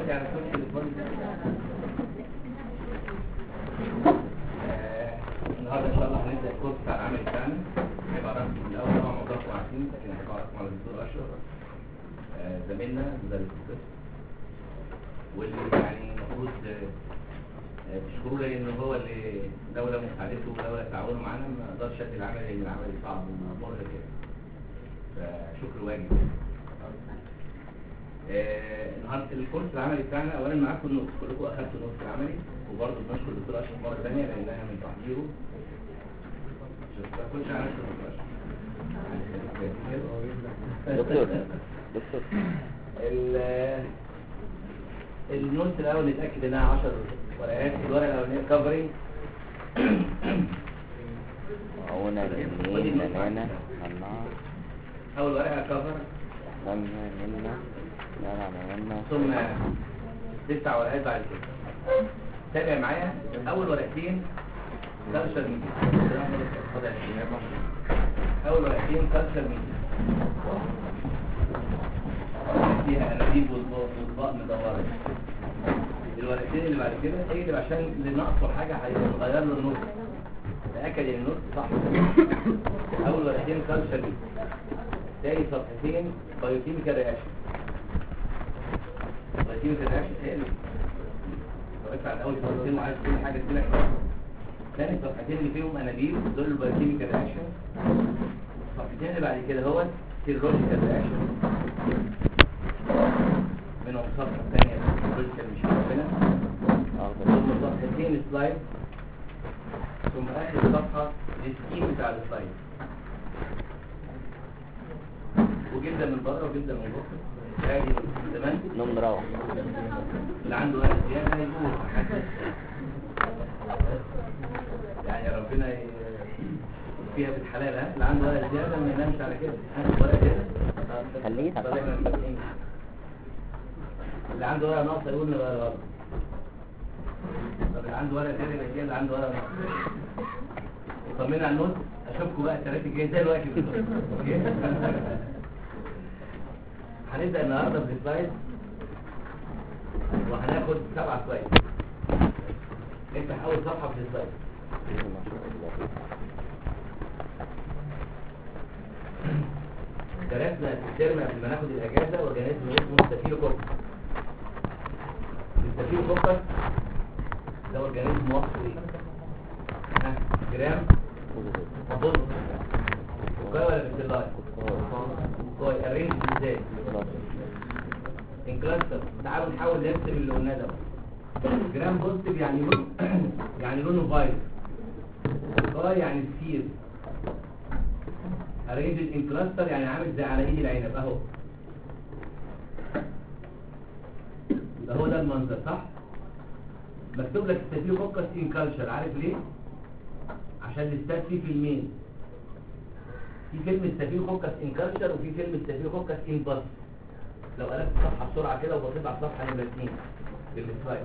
دلوقتي على كل تليفون آه، النهارده ان شاء الله هنبدا الكورس بتاع العمل بتاعنا هيبقى رقم من الاول طبعا موضوعكم عارفين لكن هيبقى رقم على الدكتور اشرف آه، زميلنا مدرس القسم واللي يعني المفروض آه، آه، تشكروه لان هو اللي لولا مساعدته ولولا تعاونه معانا ما اقدرش ادي العمل لان العمل صعب ومرهق يعني فشكر واجب آه، النهارده الكورس العملي بتاعنا اولا معاكم النص كلكم اخدتوا النص العملي وبرضه بنشكر الدكتور اشرف مره ثانيه لانها من تحضيره شكرا كل شيء على الدكتور اشرف دكتور دكتور ال- النوت الاول نتاكد انها 10 ورقات الورقه الاولانيه كفرنج عونا اليمين لنا النار اول ورقه كفر لنا منا نرى منا ثم تسع ورقات بعد كده تابع معايا اول ورقتين كالتشر ميديا اول ورقتين كالتشر ميديا فيها انابيب واطباق مدوره الورقتين اللي بعد كده اكتب عشان اللي ناقصه حاجه هيغير له النص تاكد ان النص صح اول ورقتين كالتشر ميديا تاني صفحتين بايوكيميكال رياكشن بايوكيميكال رياكشن ايه اللي اتفرجت على اول صفحتين وعايز كل حاجه تجيلك تاني صفحتين اللي فيهم انابيب دول البايوكيميكال رياكشن الصفحتين اللي بعد كده هو سيرولوجيكال رياكشن منهم صفحه ثانيه سيرولوجيكال مش عارفينها ثم صفحتين سلايد ثم اخر صفحه السكيم بتاع السلايد وجلده من بره وجلده من جوه ادي تمام نوم روح اللي عنده وقت زياده يقول محدش يعني ربنا ي- فيها بالحلال ها اللي عنده ورق زياده ما ينامش على كده عنده ورق زياده خليه طب احنا متفقين. اللي عنده ورقه ناقصه يقول لي ورقه غلط طب اللي عنده ورقه زياده يبقى كده اللي عنده ورقه ناقصه طمنا على النوت اشوفكم بقى الثلاثه الجاي زي الوقت بالظبط أوكي؟ هنبدا النهارده بالسلايد وهناخد سبع سلايد افتح اول صفحه في السلايد ما شاء الله درسنا في الترم قبل ما ناخد الاجازه اورجانيزم اسمه ستافيلوكوكس الستافيلوكوكس ده اورجانيزم وصفه ايه؟ ها جرام بص كوكاي ولا بسلاي؟ كوكاي الرينج ازاي؟ انكلاستر تعالوا نحاول نرسم اللي قلناه ده جرام بوزيتيف يعني لون يعني لونه فايت كوكاي يعني سفير ارينجد ان كلاستر يعني عامل زي على ايد العنب اهو ده هو ده المنظر صح مكتوب لك ستافيلوكوكس ان كلتشر عارف ليه عشان الاستاذ فيه فيلمين في فيلم ستافيلوكوكس ان كلتشر وفي فيلم ستافيلوكوكس ان باس لو قلبت الصفحه بسرعه كده وبصيت على الصفحه نمره 2 في السلايد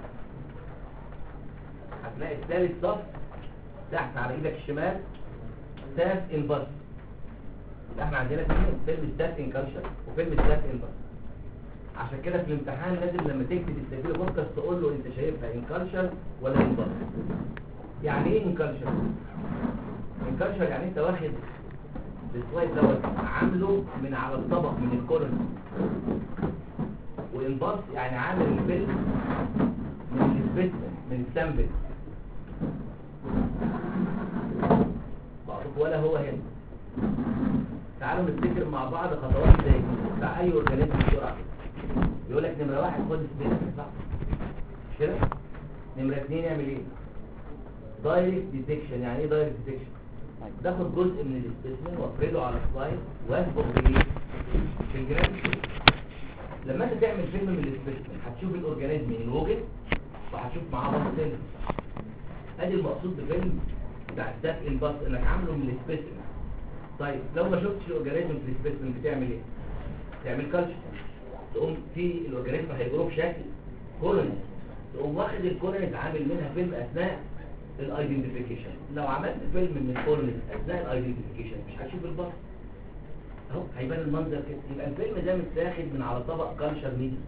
هتلاقي الثالث صف تحت على ايدك الشمال ستاف ان باس يبقى احنا عندنا فيلم فيلم ستاف ان كلتشر وفيلم ستاف ان باس عشان كده في الامتحان لازم لما تكتب الستافيلوكوكس تقول له انت شايفها ان كلتشر ولا ان باس يعني ايه ان كلتشر ان كلتشر يعني انت واخد السلايد دوت عامله من على الطبق من الكورن وانباص يعني عامل الفيلم من السبيسمن من السامبل بعضكم ولا هو هنا تعالوا نفتكر مع بعض خطوات زي بتاع اي اورجانيزم بسرعه يقول لك نمره واحد خد سبيسمن صح مش كده نمره اثنين يعمل ايه دايركت ديتكشن يعني ايه دايركت ديتكشن باخد جزء من السبيسمن وافرده على سلايد واثبت بايه في الجرام لما انت تعمل فيلم من السبيسمن هتشوف الاورجانيزم ان وجد وهتشوف معاه بص تاني ادي المقصود بفيلم بتاع ستاف الباص انك عامله من السبيسمن طيب لو ما شفتش الاورجانيزم في السبيسمن بتعمل ايه تعمل كالتشر تقوم في الاورجانيزم هيجروا بشكل كولونيز تقوم واخد الكولونيز عامل منها فيلم اثناء الايدنتيفيكيشن لو عملت فيلم من الكولونيز اثناء الايدنتيفيكيشن مش هتشوف البصر اهو هيبان المنظر كده يبقى الفيلم ده متاخد من على طبق كالشر ميديا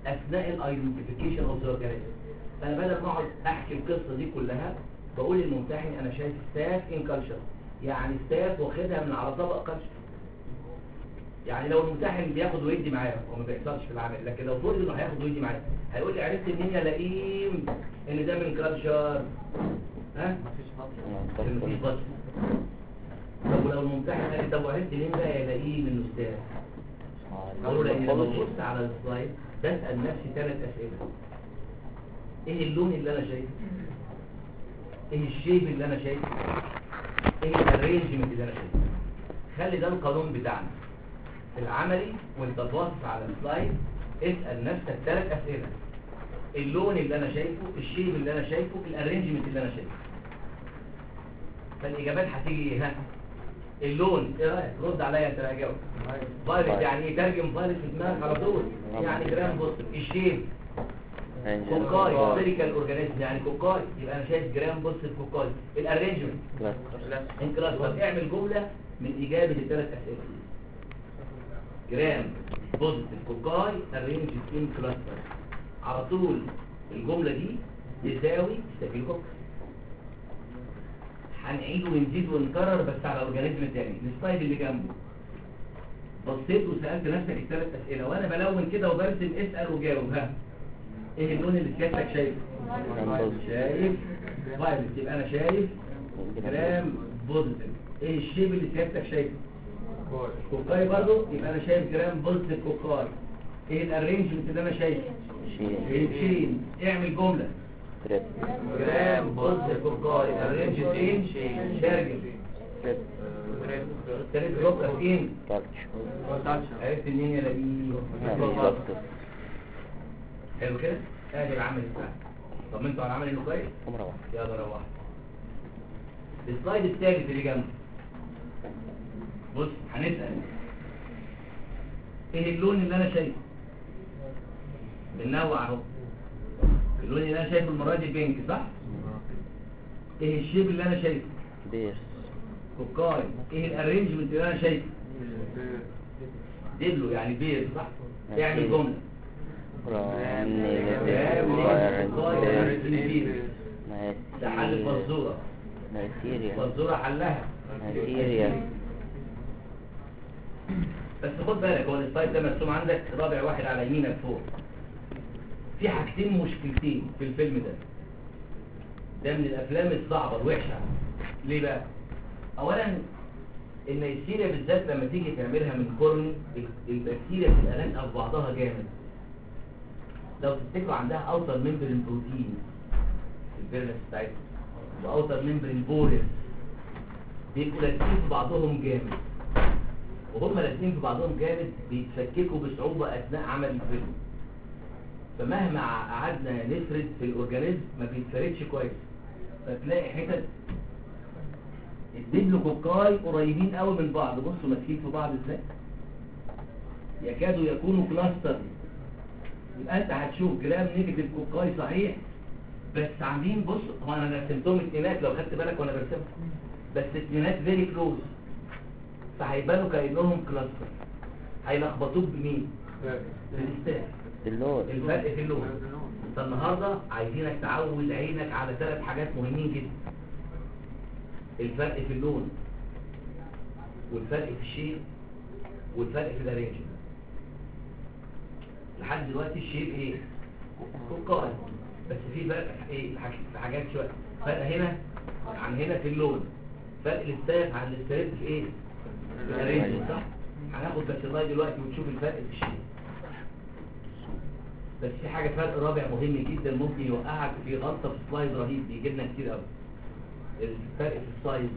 اثناء الايدنتيفيكيشن اوف ذا اورجانيزم فانا بدل ما اقعد احكي القصه دي كلها بقول للممتحن انا شايف ستاف ان كلتشر يعني ستاف واخدها من على طبق كلتشر يعني لو الممتحن بياخد ويدي معايا هو ما بيحصلش في العمل لكن لو فرض انه هياخد ويدي معايا هيقول لي عرفت منين يا لئيم ان ده من كلتشر ها مفيش بطل طب ولو الممتحن قال لي طب وعرفت منين بقى يا لئيم انه ستاف اقول له لان لما ببص على السلايد بسال نفسي ثلاث اسئله ايه اللون اللي انا شايفه ايه الشيب اللي انا شايفه ايه الارينجمنت اللي انا شايفه خلي ده القانون بتاعنا في العملي وانت باصص على السلايد اسال نفسك ثلاث اسئله اللون اللي انا شايفه الشيب اللي انا شايفه الارينجمنت اللي انا شايفه فالاجابات هتيجي ها اللون ايه رايك رد عليا انت بقى جاوب فايلت يعني ايه ترجم فايلت في دماغك على طول يعني جرام بوست الشيب كوكاي سبيريكال اورجانيزم يعني كوكاي يبقى انا شايف جرام بوست كوكاي الارينجمنت ان كلاستر اعمل جمله من اجابه الثلاث اسئله جرام بوزيتيف كوكاي ارينج ان كلاستر على طول الجمله دي تساوي ستافيلوكوكس هنعيد ونزيد ونكرر بس على اورجانيزم تاني السلايد اللي جنبه بصيت وسالت نفسك الثلاث اسئله وانا بلون كده وبرسم اسال وجاوب ها ايه اللون اللي سيادتك شايفه شايف فايلت يبقى انا شايف جرام بوزيتيف ايه الشيب اللي سيادتك شايفه كوكاي برضو يبقى انا شايف جرام بوزيتيف كوكاي ايه الارينجمنت اللي انا شايفه شايف شين اعمل جمله جرام بوزيتيف كوكاي ارينج شين شارجل تالت جمله فين عرفت منين يا لبيب حلو كده ادي العمل بتاعك طب انتوا على العمل انه كويس يلا روح السلايد الثالث اللي جنبه بص هنسال ايه اللون اللي انا شايفه بننوع اهو اللون اللي انا شايفه المره دي بينك صح ايه الشيب اللي انا شايفه بيرس كوكاي ايه الارينجمنت اللي انا شايفه دبلو يعني بير صح اعمل جمله ده حل فزوره نيجيريا فزوره حلها نيجيريا بس خد بالك هو السلايد ده مرسوم عندك رابع واحد على يمينك فوق في حاجتين مشكلتين في الفيلم ده ده من الافلام الصعبه الوحشه ليه بقى اولا النيسيريا بالذات لما تيجي تعملها من كورني البكتيريا بتبقى لازقه في بعضها جامد لو تفتكروا عندها اوتر ممبرين بروتين الفيرنس بتاعتها واوتر ممبرين بوليس بيبقوا لازقين في بعضهم جامد وهم لازقين في بعضهم جامد بيتفككوا بصعوبة أثناء عمل الفيلم فمهما قعدنا نفرد في الأورجانيزم ما بيتفردش كويس فتلاقي حتت الدبلوكوكاي قريبين قوي من بعض بصوا ماسكين في بعض ازاي يكادوا يكونوا كلاستر يبقى انت هتشوف جرام نيجاتيف كوكاي صحيح بس عاملين بص هو انا رسمتهم اتنينات لو خدت بالك وانا برسمهم بس اتنينات فيري كلوز فهيبانوا كانهم كلاستر هيلخبطوك بمين بالاستاذ اللون الفرق في اللون انت النهارده عايزينك تعود عينك على ثلاث حاجات مهمين جدا الفرق في اللون والفرق في الشيب والفرق في الارينجمنت لحد دلوقتي الشيب ايه كوكاي بس في فرق في ايه حاج- في حاجات شويه فرق هنا عن هنا في اللون فرق الاستاف عن الاستريب في ايه في الارينجمنت صح هناخد بس لغايه دلوقتي ونشوف الفرق في الشيب بس في حاجه فرق رابع مهم جدا ممكن يوقعك في غلطه في سلايد رهيب بيجي لنا كتير قوي الفرق في السايز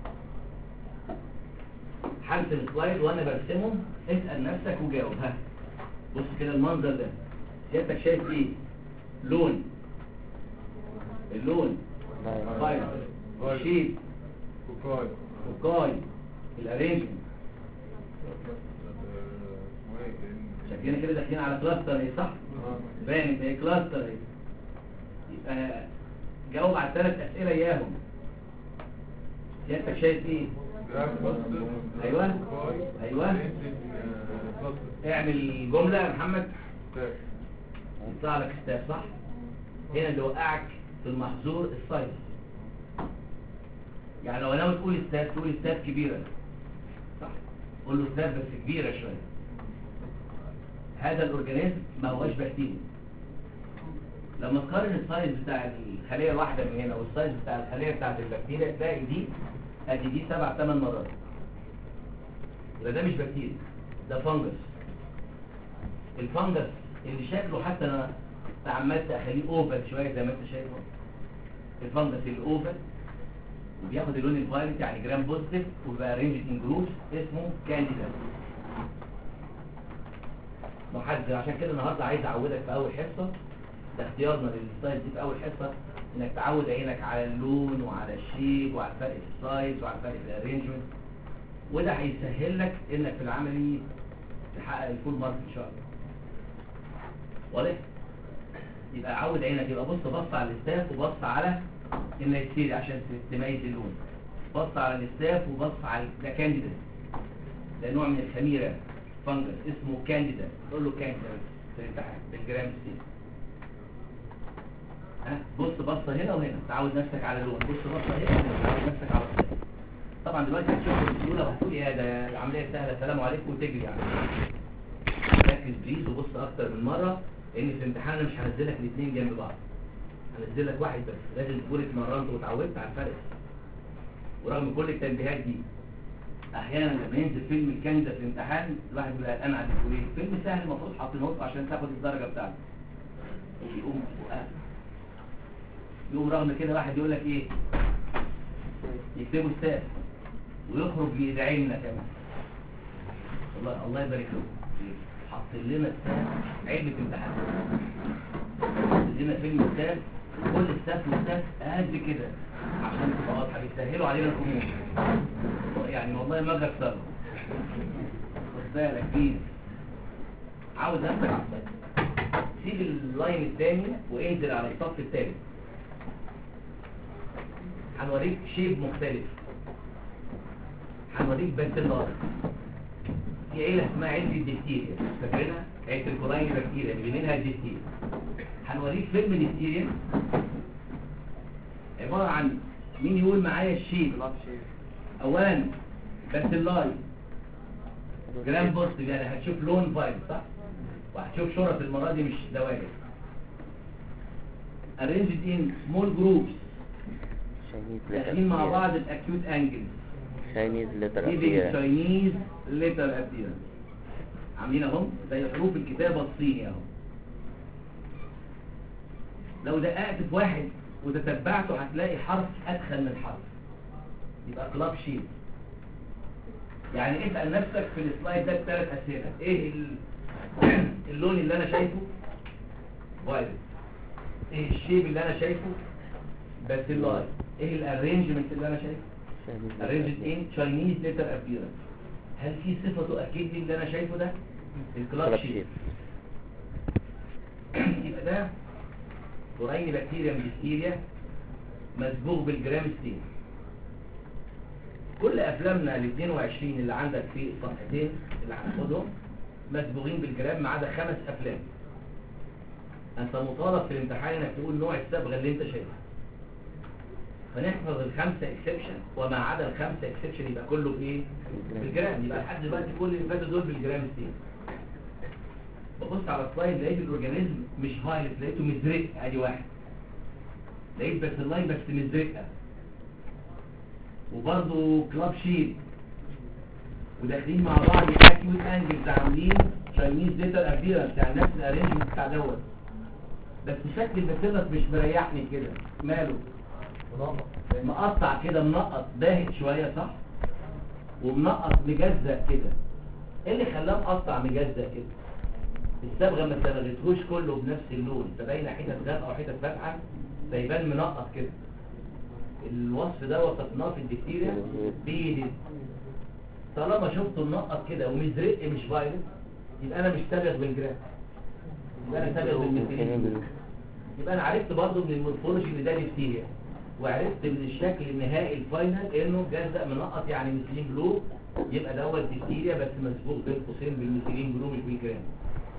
هرسم سلايد وانا برسمهم اسال نفسك وجاوب ها بص كده المنظر ده سيادتك شايف ايه لون اللون فايل الشيب كوكاي وكاي الارينجمنت اسمه ايه شكلنا كده داخلين على كلاستر ايه صح آه. بانت ايه كلاستر ايه يبقى جاوب على الثلاث اسئله اياهم سيادتك شايف ايه جرام بوزيتيف أيوة. كوكاي أيوة. رينجد، آه، بوزيتيف اعمل جمله يا محمد ستاك يطلع لك ستاف صح هنا اللي وقعك في المحظور السايز يعني لو ناوي تقول ستاف تقول ستاف كبيرة صح قول له ستاف بس كبيرة شوية هذا الاورجانيزم ما هوش بكتيريا لما تقارن السايز بتاع الخلية الواحدة من هنا والسايز بتاع الخلية بتاعت البكتيريا تلاقي دي ادي دي سبع ثمان مرات يبقى ده مش بكتيريا ده فانجس الفانجس اللي شكله حتى انا تعمدت اخليه اوفل شويه زي ما انت شايف اهو. الفانجس الاوفل وبياخد اللون الفايلت يعني جرام بوزيتيف وبقى رينجد ان جروبس اسمه كانديدا محدد عشان كده النهارده عايز اعودك في اول حصه ده اختيارنا للستايل دي في اول حصه انك تعود عينك على اللون وعلى الشيب وعلى الفرق في السايز وعلى الفرق في الارينجمنت وده هيسهل لك انك في العملي تحقق الفول مارك ان شاء الله واضح يبقى عود عينك يبقى بص بص على الستاف وبص على النيتسيري عشان ت- تميز اللون بص على الستاف وبص على ده كانديدا ده نوع من الخميره فانجس اسمه كانديدا تقول له كانديدا في الامتحان بالجرام ستيل ها بص بصه هنا وهنا تعود نفسك على اللون بص بصه هنا وهنا تعود نفسك على الصيف طبعا دلوقتي هتشوف بسهوله وهتقول يا ده العمليه سهله سلام عليكم وتجري يعني ركز بليز وبص اكتر من مره لان في الامتحان انا مش هنزلك الاثنين جنب بعض هنزل لك واحد بس لازم تكون اتمرنت واتعودت على الفرق ورغم كل التنبيهات دي احيانا لما ينزل فيلم الكندا في الامتحان الواحد بيبقى قلقان على يقول ايه فيلم سهل المفروض حاطينه لكم عشان تاخد الدرجه بتاعته يقوم فوقها. يقوم رغم كده واحد يقول لك ايه يكتبوا ستاف ويخرج يدعي لنا كمان الله الله يبارك له حط لنا ستاف علبه امتحان حط لنا فيلم ستاف كل ستاف وستاف قد كده عشان تبقى واضحه بيسهلوا علينا الامور يعني والله ما اكثر خد بالك بيز عاوز نفسك على السطح سيب اللاين الثاني وانزل على الصف الثالث هنوريك شيب مختلف هنوريك بنتلار في عيلة اسمها عيلة الدكتيريا فاكرينها؟ عيلة الكولاين بكتيريا اللي منها الدكتيريا هنوريك فيلم الدكتيريا عبارة عن مين يقول معايا الشيب اولا بنتلاي جرام بوزيتيف يعني هتشوف لون فايل صح وهتشوف شرط المرة دي مش دواجن arranged in small groups Chinese داخلين مع letter بعض الاكيوت انجل Chinese letter giving appear Chinese letter appearance عاملين اهم زي حروف الكتابة الصيني اهو لو دققت في واحد وتتبعته هتلاقي حرف ادخل من حرف يبقى كلاب شيب يعني اسأل نفسك في السلايد ده بثلاث اسئله ايه ال- اللون اللي انا شايفه فايلت ايه الشيب اللي انا شايفه بس اللايت ايه الارينجمنت اللي انا شايفه Chinese letter arranged appear. in Chinese letter appearance هل في صفة تؤكد لي اللي انا شايفه ده الكلاب Club شيب shape. يبقى ده قرين بكتيريا من بكتيريا مسبوغ بالجرام ستين كل افلامنا ال 22 اللي عندك في الصفحتين اللي هناخدهم مسبوغين بالجرام ما عدا خمس افلام انت مطالب في الامتحان انك تقول نوع الصبغه اللي انت شايفها فنحفظ الخمسه اكسبشن وما عدا الخمسه اكسبشن يبقى كله بايه بالجرام يبقى لحد دلوقتي كل اللي فاتوا دول بالجرام ستين ببص على السلايد لقيت الاورجانيزم مش هايلت لقيته مزرق ادي واحد لقيت بس اللاين بس مزرقه وبرضه كلاب شيب وداخلين مع بعض اكيوت انجلز عاملين تشاينيز ديتا ابيرنس يعني نفس الارينجمنت بتاع دوت بس شكل الباسيلس مش مريحني كده ماله مقطع كده منقط باهت شويه صح ومنقط مجزأ كده ايه اللي خلاه مقطع مجزأ كده الصبغه ما صبغتهوش كله بنفس اللون فباينه حتت غامقه وحتت فاتحه فيبان منقط كده الوصف ده وصفناه في الدكتيريا بيدد طالما شفته منقط كده ومزرق مش فايلت يبقى انا مش صابغ بالجراف يبقى انا صابغ بالميثيلين يبقى انا عرفت برضو من المورفولوجي ان ده دكتيريا وعرفت من الشكل النهائي الفاينل انه جزء منقط يعني ميثيلين بلو يبقى دوت دكتيريا بس مسبوق بين قوسين بالميثيلين بلو مش بالجرام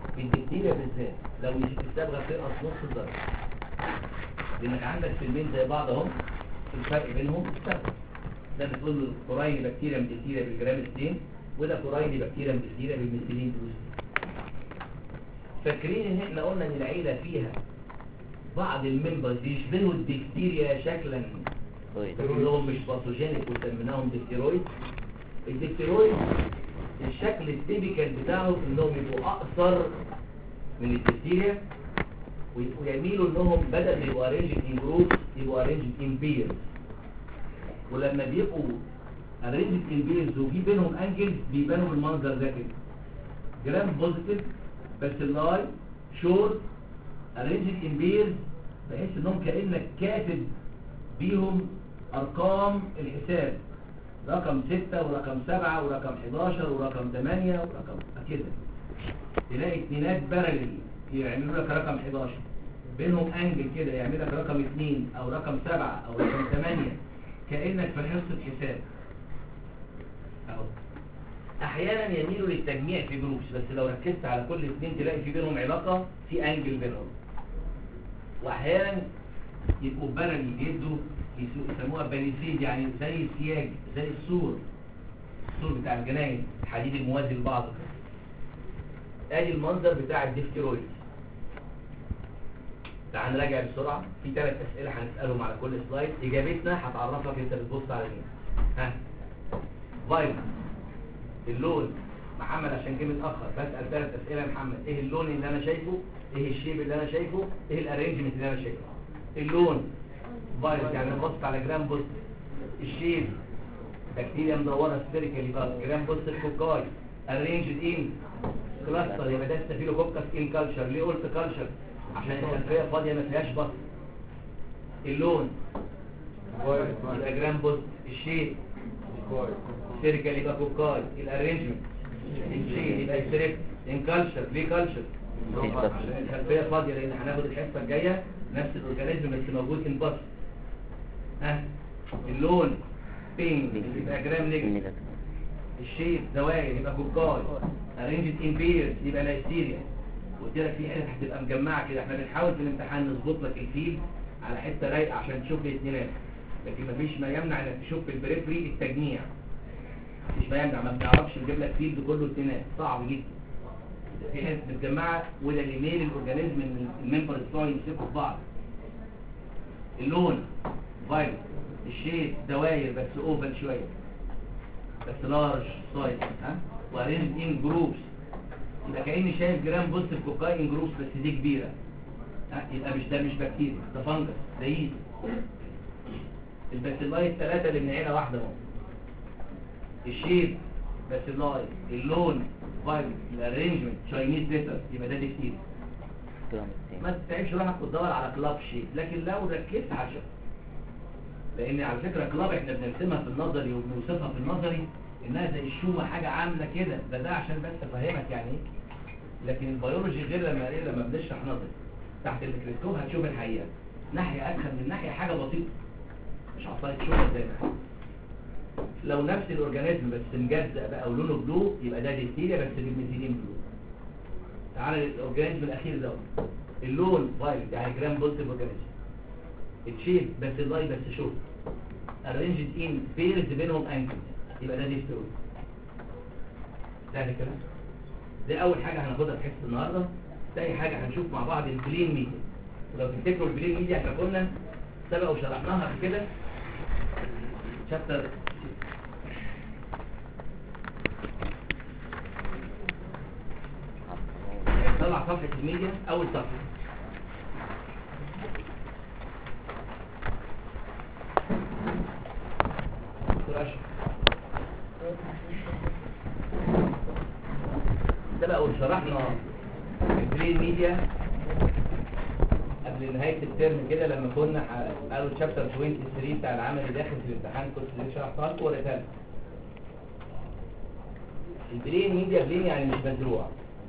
الدكتيريا بالذات لو مشيت الصبغه تنقص نص الدرجه لانك عندك فيلمين زي بعض اهم الفرق بينهم الصبغه ده بتقول له كورايني بكتيريا من دكتيريا بالجرام ستين وده كورايني بكتيريا من دكتيريا بالميثيلين بلوستين فاكرين ان احنا قلنا ان العيله فيها بعض الممبرز يشبهوا الدكتيريا شكلا كويس كلهم مش باثوجينيك وسميناهم دكتيرويد الدكتيرويد الشكل التيبيكال بتاعهم انهم يبقوا اقصر من الدكتيريا وي- ويميلوا انهم بدل ما يبقوا ارينجد ان جروب يبقوا ارينجد ان بيرز ولما بيبقوا ارينجد ان بيرز وفي بينهم انجلز بيبانوا بالمنظر ده كده جرام بوزيتيف بس اللاي شورت ارينجد ان بيرز بحيث انهم كانك كاتب بيهم ارقام الحساب رقم 6 ورقم 7 ورقم 11 ورقم 8 ورقم كده تلاقي اتنينات بارلل يعملوا لك رقم 11 بينهم انجل كده يعمل لك رقم 2 او رقم 7 او رقم 8 كانك في حصه حساب اهو احيانا يميلوا للتجميع في جروبس بس لو ركزت على كل اثنين تلاقي في بينهم علاقه في انجل بينهم واحيانا يبقوا بارلي بيدوا يسو- يسموها باليسيد يعني زي السياج زي السور السور بتاع الجناين الحديد الموازي لبعضه ادي المنظر بتاع الديفتيرويد تعال نراجع بسرعه في ثلاث اسئله هنسالهم على كل سلايد اجابتنا هتعرفك انت بتبص على مين ها فايروس اللون محمد عشان جه متاخر بسال ثلاث اسئله يا محمد ايه اللون اللي انا شايفه ايه الشيب اللي انا شايفه ايه الارينجمنت اللي انا شايفه اللون فايروس يعني أنا بص على جرام بوست الشيب بكتيريا مدوره سبيريكال يبقى جرام بوست كوكاي ارينجد ان كلاستر يبقى ده ستافيلوكوكس ان كلتشر ليه قلت كلتشر عشان الخلفيه فاضيه ما فيهاش بص اللون يبقى جرام بوست الشيب سيركل يبقى كوكاي الارينجمنت الشيء يبقى ستريب ان كلتشر ليه كلتشر عشان الخلفيه فاضيه لان هناخد الحصه الجايه نفس الاورجانيزم بس موجود ان بس ها اللون بينك يبقى جرام نيجاتيف الشيب دوائر يبقى كوكاي ارينجد ان بيرز يبقى لايستيريا قلت لك في حته هتبقى مجمعه كده احنا بنحاول في الامتحان نظبط لك الفيل على حته رايقه عشان تشوف الاثنينات لكن مفيش ما يمنع انك تشوف في البريفري التجميع مش ما يمنع ما بنعرفش نجيب لك فيلد كله اثنينات صعب جدا في حته متجمعه وده اللي ميل الاورجانيزم ان الممبرز بتوعه يمسكوا في بعض اللون فايروس الشيب دواير بس اوفل شويه بس لارج سايز ها وارينج ان جروبس يبقى كاني شايف جرام بوزيتيف كوكاي ان جروبس بس دي كبيره ها يبقى مش ده مش بكتيريا ده فانجس ده ييست الباسيلاي الثلاثه اللي من عيله واحده اهو الشيب باسيلاي اللون فايروس الارينجمنت تشاينيز ليتر يبقى ده ديفتيريا ما تتعبش روحك وتدور على كلاب شيب لكن لو ركزت على الشكل لان على فكره كلاب احنا بنرسمها في النظري وبنوصفها في النظري انها زي الشومه حاجه عامله كده ده ده عشان بس افهمك يعني ايه لكن البيولوجي غير لما ايه لما بنشرح نظري تحت الميكروسكوب هتشوف الحقيقه ناحيه ادخل من ناحيه حاجه بسيطه مش عصايه شومه زي ما لو نفس الاورجانيزم بس مجزأ بقى ولونه بلو يبقى ده ديفتيريا بس بالميثيلين بلو تعالى الاورجانيزم الاخير ده اللون فايلت يعني جرام بوزيتيف اورجانيزم الشيب بس اللاي بس شوف ارينجد ان بيرز بينهم انكل يبقى ده ديستروي سهل كده دي اول حاجه هناخدها في حصه النهارده تاني حاجه هنشوف مع بعض البلين ميديا ولو تفتكروا البلين ميديا احنا كنا سبق وشرحناها قبل كده شابتر طلع صفحه الميديا اول صفحه دكتور أشرف. ده بقى وشرحنا البرين ميديا قبل نهاية الترم كده لما كنا ح- قالوا شابتر 23 بتاع العمل اللي داخل في الامتحان كنت لسه شرحتها لكم وريتها لكم. البلين ميديا بلين يعني مش مزروع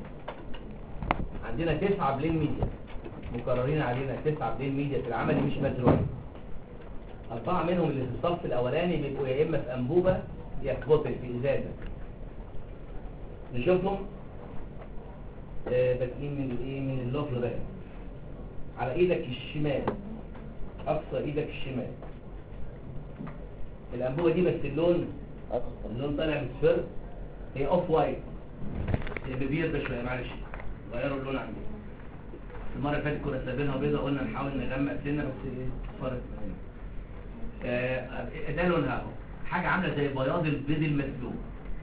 عندنا تسعة بلين ميديا مكررين علينا تسعة بلين ميديا في العمل مش مزروعين أربعة منهم اللي في الصف الأولاني بيبقوا يا إما في أنبوبة يا في بوتل في إزازة نشوفهم آه، بادئين من الايه من اللوفل ده على ايدك الشمال اقصى ايدك الشمال الانبوبه دي بس اللون أصفر اللون طالع مصفر هي اوف وايت هي بيبيض ده شويه معلش غيروا اللون عندي المره اللي فاتت كنا سايبينها بيضه قلنا نحاول نغمق سنه بس ايه اصفرت هنا آه، ده لونها اهو حاجه عامله زي بياض البيض المسلوق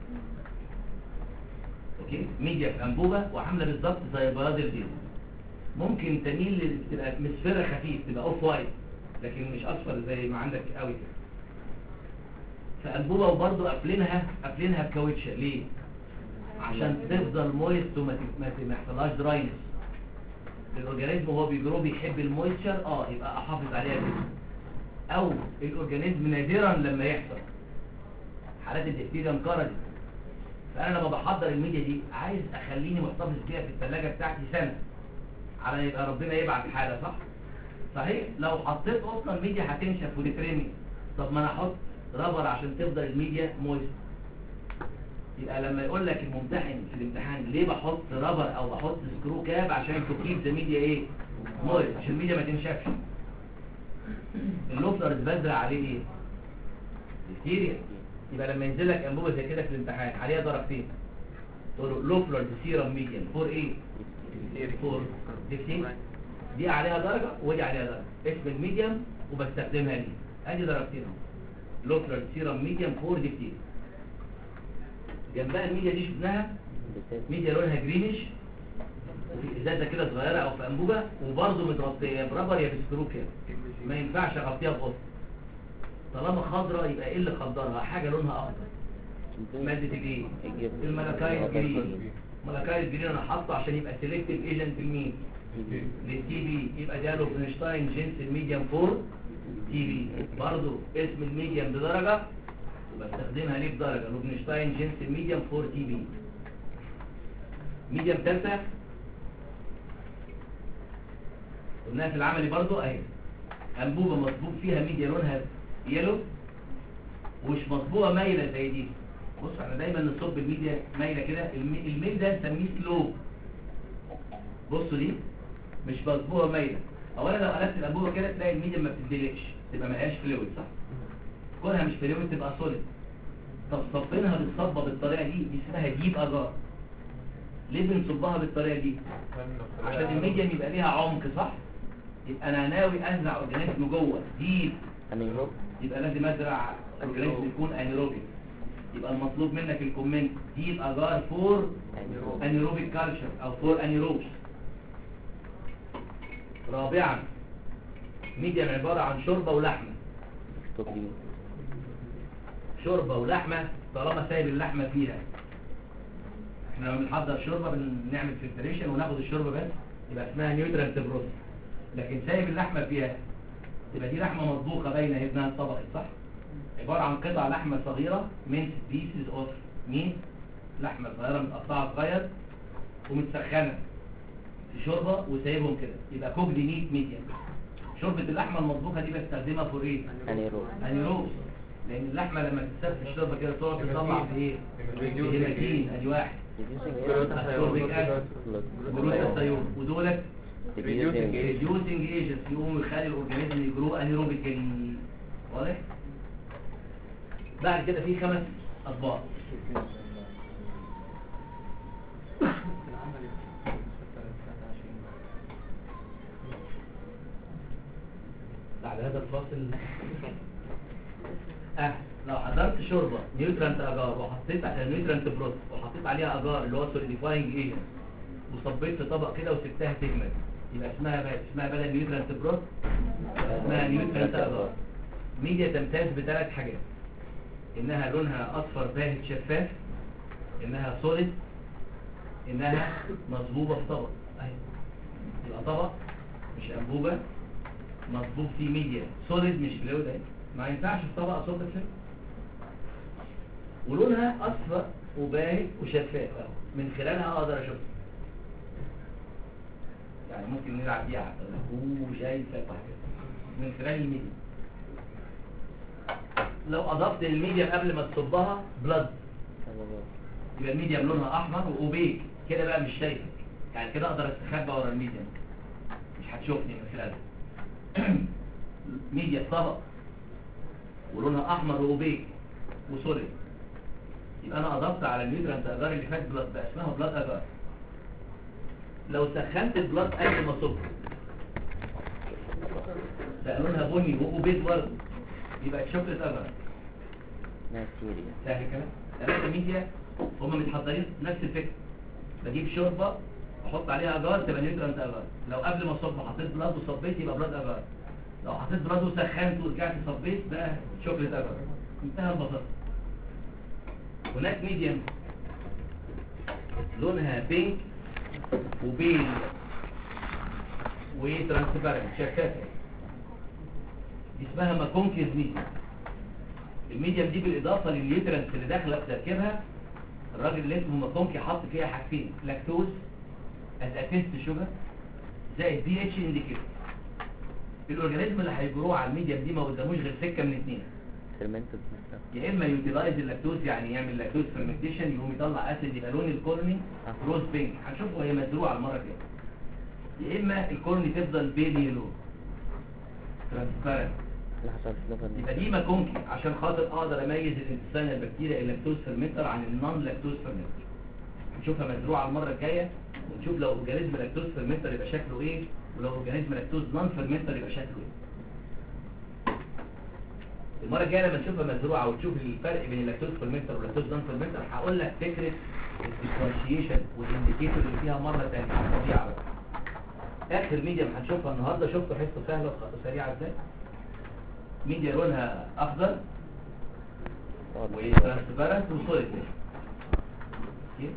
اوكي ميديا في انبوبه وعامله بالظبط زي بياض البيض ممكن تميل لل- تبقى مصفره خفيف تبقى اوف وايت لكن مش اصفر زي ما عندك قوي كده فانبوبه وبرضه قافلينها قافلينها بكاوتشه ليه عشان تفضل مويست وما ت- ما ت- ما يحصلهاش دراينس الاورجانيزم وهو بيجرو بيحب المويستشر اه يبقى احافظ عليها كده او الاورجانيزم نادرا لما يحصل حالات الدكتيريا انقرضت فانا لما بحضر الميديا دي عايز اخليني محتفظ بيها في الثلاجه بتاعتي سنه على يبقى ربنا يبعت حاله صح صحيح لو حطيت اصلا ميديا هتنشف وتترمي طب ما انا احط رابر عشان تفضل الميديا مويست يبقى لما يقول لك الممتحن في الامتحان ليه بحط رابر او بحط سكرو كاب عشان تكيب ذا ميديا ايه مويست عشان الميديا ما تنشفش اللوفلر بزرع عليه ايه بكتيريا يبقى لما ينزل لك انبوبه زي كده في الامتحان عليها درجتين تقول له لوفلر سيرم ميديان فور ايه فور ديكتين دي عليها درجه ودي عليها درجه اسم الميديم وبستخدمها دي ادي درجتين اهو لوفلر سيرم ميديم فور ديكتين جنبها الميديا دي شفناها بتاعت ميديا لونها جرينش وفي ازازه كده صغيره او في انبوبه وبرضه متغطيه يا برابر يا بسكرو كده ما ينفعش اغطيها بقطن طالما خضراء يبقى ايه اللي خضرها حاجه لونها اخضر ماده الايه الجبن. الملكايد جرين ملكايد جرين انا حاطه عشان يبقى سيلكتيف ايجنت لمين للتي بي يبقى ده لوفنشتاين جنس الميديم فور تي بي برضه اسم الميديم بدرجه وبستخدمها ليه بدرجه لوفنشتاين جنس الميديم فور تي بي ميديم ثالثه قلناها في العملي برضه اهي انبوبه مصبوب فيها ميديا لونها يلو ومش مصبوبه مايله زي دي بص احنا دايما نصب الميديا مايله كده الم- الميل ده نسميه سلو بصوا دي مش مصبوبه مايله اولا لو قلبت الانبوبه كده تلاقي الميديا ما بتدلقش تبقى ما لهاش فلويد صح كونها مش فلويد تبقى سوليد طب صبينها بالصبه بالطريقه دي دي اسمها جيب اجار ليه بنصبها بالطريقه دي عشان الميديم يبقى ليها عمق صح يبقى انا ناوي ازرع اورجانيزم جوه ديب أنيروب يبقى لازم ازرع اورجانيزم يكون انيروبيك يبقى المطلوب منك الكومنت ديب اجار فور أنيروب انيروبيك كالتشر او فور انيروبس رابعا ميديم عباره عن شوربه ولحمه تقديم شوربه ولحمه طالما سايب اللحمه فيها احنا لما بنحضر شوربه بنعمل فلتريشن وناخد الشوربه بس يبقى اسمها نيوترال بروسس لكن سايب اللحمه فيها يبقى دي لحمه مطبوخه باينه اهي انها اتطبخت صح عباره عن قطع لحمه صغيره من بيسز اوف مين لحمه صغيره متقطعه صغير ومتسخنه في شوربه وسايبهم كده يبقى كوك دي ميت ميديم شوربه اللحمه المطبوخه دي بستخدمها فور ايه أنيروب انيروبس لان اللحمه لما تتساب في الشوربه كده تقعد تطلع في ايه هيماتين ادي واحد ascorbic acid جلوتاثيون ودولت Reducing age. ريديوسنج ايجنتس يقوموا يخلي الاورجانيزم يجرو انيروبيكالي واضح بعد كده في خمس اطباق بعد هذا الفاصل اه لو حضرت شوربه نيوترانت اجار وحطيت على نيوترانت بروت وحطيت عليها اجار اللي هو سوليديفاينج ايجنت وصبيت في طبق كده وسبتها تجمد يبقى اسمها بقى اسمها بدل نيوترانت بروت اسمها نيوترانت اجار ميديا تمتاز بثلاث حاجات انها لونها اصفر باهت شفاف انها سوليد انها مصبوبه في طبق اهي يبقى طبق مش انبوبه مصبوب فيه ميديا سوليد مش فلويد اهي ما ينفعش في طبق اصب فيه ولونها اصفر وباهت وشفاف اهو من خلالها اقدر اشوفها يعني ممكن نلعب بيها حتى اوه شايفه كده من خلال الميديا لو اضفت الميديم قبل ما تصبها بلاد يبقى الميديم لونها احمر واوبيك كده بقى مش شايفه يعني كده اقدر استخبى ورا الميديم مش هتشوفني من خلالها ميديا طبق ولونها احمر وبيج وسوليد يبقى انا اضفت على النيوترانت اجار اللي فات بلاد بقى اسمها بلاد اجار لو سخنت البلاد قبل ما صب بقى لونها بني وبيض برضه يبقى شوكليت اجار ناسيريا سهل الكلام ثلاثة ميديا هم متحضرين نفس الفكرة بجيب شوربة احط عليها اجار تبقى نيوترانت اجار لو قبل ما اصب حطيت بلاد وصبيت يبقى بلاد اجار لو حطيت بلاد وسخنت ورجعت صبيت بقى شوكليت اجار انتهى البساطة هناك ميديم لونها بينك وبيل وترانسبيرنت شفافة دي اسمها ماكونكيز ميديم الميديم دي بالاضافه للنيوترنس اللي داخله في تركيبها الراجل اللي اسمه ماكونكي حط فيها حاجتين لاكتوز از اتيست شوجر زائد بي اتش انديكيتور الاورجانيزم اللي هيجروه على الميديم دي ما قداموش غير سكه من اثنين فيرمنتد يا اما يوتيلايز اللاكتوز يعني يعمل لاكتوز فيرمنتيشن يقوم يطلع اسيد يبقى لون الكورني آه. روز بينك هنشوفه وهي مزروعه المره الجايه يا اما الكورني تفضل بيلي لون ترانسبيرنت اللي حصل في لغة يبقى دي ماكونكي عشان خاطر اقدر اميز الانتستين البكتيريا اللاكتوز فيرمنتر عن النون لاكتوز فيرمنتر نشوفها مزروعه المره الجايه ونشوف لو اورجانيزم لاكتوز فيرمنتر يبقى شكله ايه ولو اورجانيزم لاكتوز نون فيرمنتر يبقى شكله ايه المره الجايه لما نشوفها مزروعه وتشوف الفرق بين اللاكتوز فيرمنتر واللاكتوز نون فيرمنتر هقول لك فكره الديفرنشيشن والانديكيتور اللي فيها مره ثانيه على الطبيعه بقى اخر ميديم هنشوفها النهارده شفتوا حصه سهله وسريعه ازاي ميديا لونها اخضر وترانسبيرنت وسوليد كده.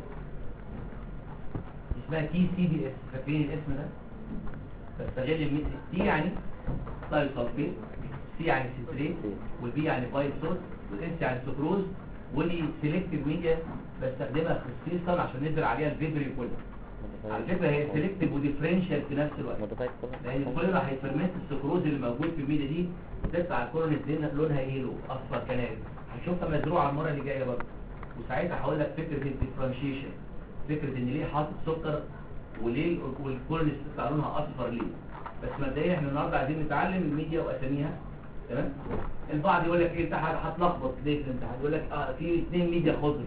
اسمها تي سي بي اس فاكرين الاسم ده بستغل الميديا تي يعني تايوسلفيت سي يعني سيتريت والبي يعني بايل صوت والاس يعني سكروز ودي سيلكتيف ميديا بستخدمها خصيصا عشان نزرع عليها الفيبري كله على فكره هي سيلكتيف وديفرنشال في نفس الوقت موديفايد لان كل ما هيفرمنت السكروز اللي موجود في الميديا دي وتطلع الكورنت دي لونها يلو اصفر كناري هنشوفها مزروعه المره اللي جايه برضه وساعتها هقول لك فكره الديفرنشيشن فكره ان ليه حاطط سكر وليه والكورنت بتطلع لونها اصفر ليه بس مبدئيا احنا النهارده عايزين نتعلم الميديا واساميها تمام البعض يقول لك ايه انت هتلخبط ليه في الامتحان يقول لك اه في اثنين ميديا خضر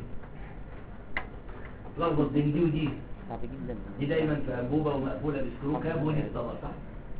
تلخبط بين دي ودي صعب جدا دي دايما في انبوبه ومقفوله بسكرو كاب ودي الطبق صح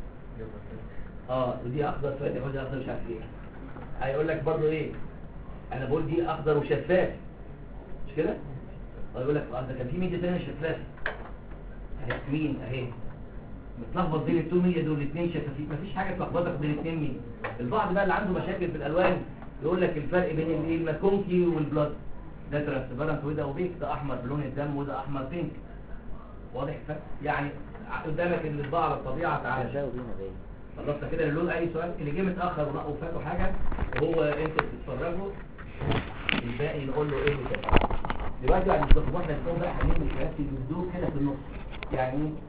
اه ودي اخضر فاتح ودي اخضر مش عارف ايه هيقول لك برضو ايه انا بقول دي اخضر وشفاف مش كده اه يقول لك اه ده كان في ميديا ثانيه شفافه اهي سكرين اهي متلخبط بين التو ميديا دول الاثنين شفافين مفيش حاجه تلخبطك بين الاثنين ميديا البعض بقى اللي عنده مشاكل في الالوان يقول لك الفرق بين الايه الماكونكي والبلاد ده ترانسبيرنت وده اوبيك ده احمر بلون الدم وده احمر بينك واضح الفرق يعني قدامك ان الباع على الطبيعه تعالى جاوب هنا باين خلصنا كده اللون اي سؤال اللي جه متاخر ونق- وفاته حاجه وهو انتوا بتتفرجوا الباقي نقول له ايه اللي كده دلوقتي بعد الصفوات احنا نكون بقى هنعمل الحاجات اللي بتدور كده في النص يعني